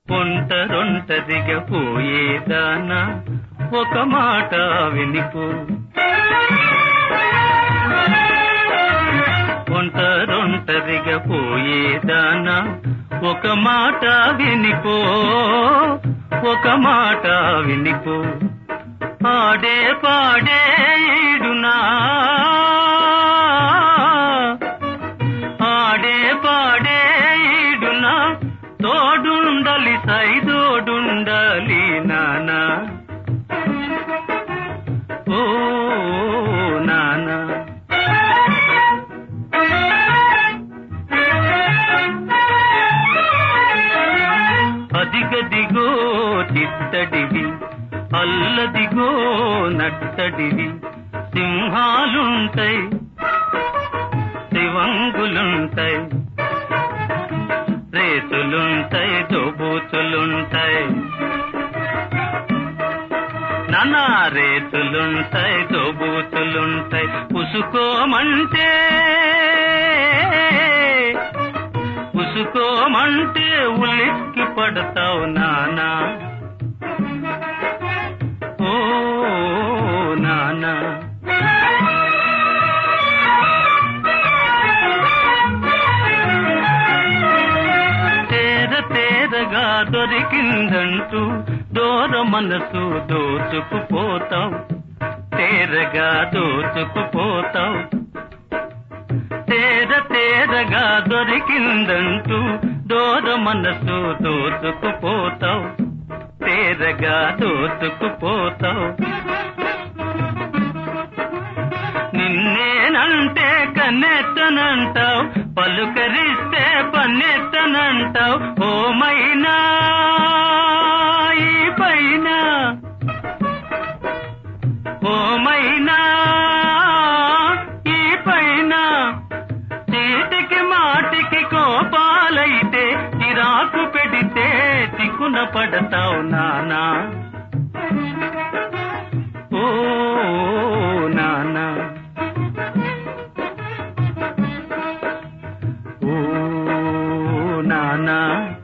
ఒంటరొంటరిగా పోయేదానా ఒక మాట వినిపో ఒంటరొంటరిగా పోయేదానా ఒక మాట వినిపో ఒక మాట వినిపో ఆడే పాడే ఈడునా ఆడే పాడే ఈడునా తోడుండలి సైదోడుండలి నానా ఓ నానా అదిగదిగో చిత్తడివి అల్లదిగో నట్టడివి సింహాలుంటాయి శివంగులుంటాయి రేతులుంటాయి దోబూతులుంటాయి నానా రేతులుంటాయి దోబూతులుంటాయి ఉసుకోమంటే ఉసుకోమంటే ఉలిక్కి పడతావు నానా ఓ నానా తేర తేరగా దొరికిందంటూ దూర మనసు దోచుకుపోతావు తేరగా దోచుకుపోతావు తేర తేరగా దొరికిందంటూ దూర మనసు దోచుకుపోతావు తేరగా దోచుకుపోతావు నిన్నేనంటే కన్నెత్తనంటావు పలుకరిస్తే పన్నెత్తనంటావు ఓమైనా ఈ పైన ఓమైనా ఈ పైన చీటికి మాటికి కోపాలైతే చిరాకు పెడితే చిక్కున పడతావు నానా ఓ నానా ఓ నానా